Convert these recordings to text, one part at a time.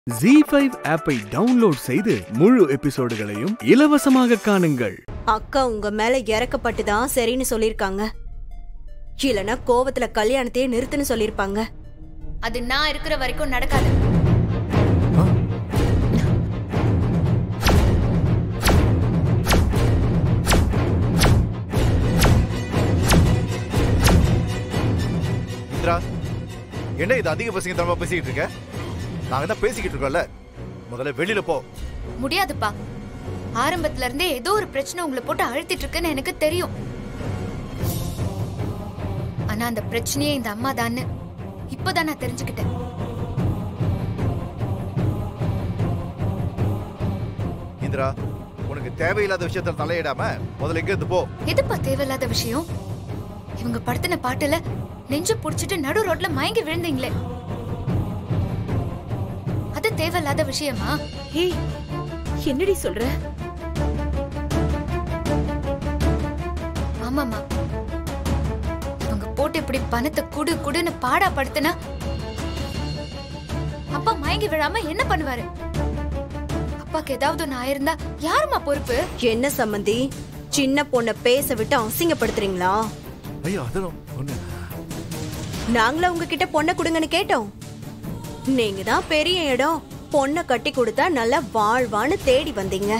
G five ஆப்பை download செய்து முழு எபிசோடுகளையும் இலவசமாக காணுங்கள் அக்கா உங்க மேல இறக்கப்பட்டு தான் சரின்னு சொல்லிருக்காங்க இல்லனா கோவத்துல கல்யாணத்தையே நிறுத்துன்னு சொல்லிருப்பாங்க அது நான் இருக்கிற வரைக்கும் நடக்காது இந்திரா என்ன இது அதிக பசங்க தரமா பேசிக்கிட்டு இருக்க நாங்க தான் பேசிக்கிட்டு இருக்கோம்ல முதல்ல வெளியில போ முடியாதுப்பா ஆரம்பத்துல இருந்தே ஏதோ ஒரு பிரச்சனை உங்களை போட்டு அழுத்திட்டு இருக்குன்னு எனக்கு தெரியும் ஆனா அந்த பிரச்சனையே இந்த அம்மா தான்னு இப்பதான் நான் தெரிஞ்சுக்கிட்டேன் இந்திரா உனக்கு தேவையில்லாத விஷயத்துல தலையிடாம முதல்ல இங்க இருந்து போ எதுப்பா தேவையில்லாத விஷயம் இவங்க படுத்தின பாட்டுல நெஞ்சு புடிச்சிட்டு நடு ரோட்ல மயங்கி விழுந்தீங்களே அது தேவையில்லாத விஷயமா ஏய் என்னடி சொல்ற ஆமாமா இவங்க போட்டு இப்படி பணத்தை குடு குடுன்னு பாடா படுத்துனா அப்பா மயங்கி விழாம என்ன பண்ணுவாரு அப்பாக்கு ஏதாவது ஒண்ணு ஆயிருந்தா யாரும்மா பொறுப்பு என்ன சம்மந்தி சின்ன பொண்ண பேச விட்டு அசிங்கப்படுத்துறீங்களா ஐயோ அதெல்லாம் ஒண்ணு நாங்களா உங்ககிட்ட பொண்ணை கொடுங்கன்னு கேட்டோம் நீங்க தான் பெரிய இடம் பொண்ணை கட்டி கொடுத்தா நல்லா வாழ்வான்னு தேடி வந்தீங்க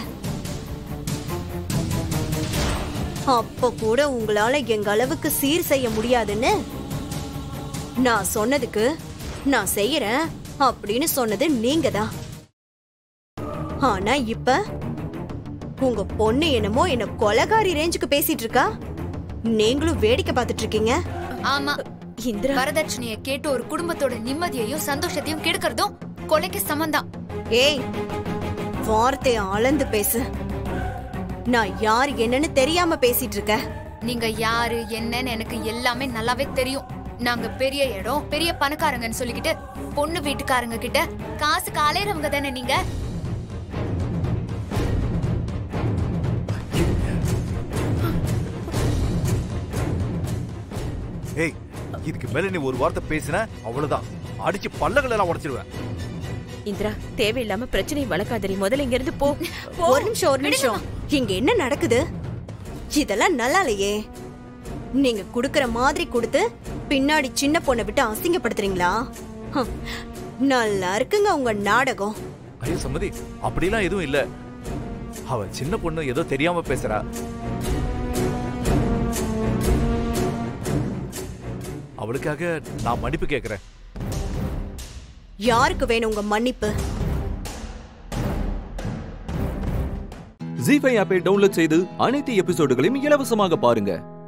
அப்ப கூட உங்களால எங்க அளவுக்கு சீர் செய்ய முடியாதுன்னு நான் சொன்னதுக்கு நான் செய்யறேன் அப்படின்னு சொன்னது நீங்க தான் ஆனா இப்ப உங்க பொண்ணு என்னமோ என்ன கொலகாரி ரேஞ்சுக்கு பேசிட்டு இருக்கா நீங்களும் வேடிக்கை பார்த்துட்டு இருக்கீங்க ஆமா இந்திரா வரதட்சணைய கேட்டு ஒரு குடும்பத்தோட நிம்மதியையும் சந்தோஷத்தையும் கெடுக்கிறதும் கொலைக்கு சமந்தான் ஏய் வார்த்தைய அளந்து பேசு நான் யார் என்னன்னு தெரியாம பேசிட்டு இருக்க நீங்க யாரு என்னன்னு எனக்கு எல்லாமே நல்லாவே தெரியும் நாங்க பெரிய இடம் பெரிய பணக்காரங்கன்னு சொல்லிக்கிட்டு பொண்ணு வீட்டுக்காரங்க கிட்ட காசுக்கு அலையறவங்க தானே நீங்க ஏய் இதுக்கு மேல நீ ஒரு வார்த்தை பேசின அவ்வளவுதான் அடிச்சு பல்லகள் எல்லாம் உடைச்சிருவேன் இந்திரா தேவையில்லாம பிரச்சனை வளர்க்காதடி முதல்ல இங்க இருந்து போ போ. ஒரு நிமிஷம் ஒரு நிமிஷம் இங்க என்ன நடக்குது இதெல்லாம் நல்லா இல்லையே நீங்க குடுக்கற மாதிரி கொடுத்து பின்னாடி சின்ன பொண்ணை விட்டு அசிங்கப்படுத்துறீங்களா ஹம், நல்லா இருக்குங்க உங்க நாடகம் ஐயோ சம்மதி அப்படிலாம் எதுவும் இல்ல அவ சின்ன பொண்ணு ஏதோ தெரியாம பேசுறா அவளுக்காக நான் மன்னிப்பு கேக்குறேன் யாருக்கு வேணும் உங்க மன்னிப்பு ஜி ஃபைவ் ஆப்பை டவுன்லோட் செய்து அனைத்து எபிசோடுகளையும் இலவசமாக பாருங்க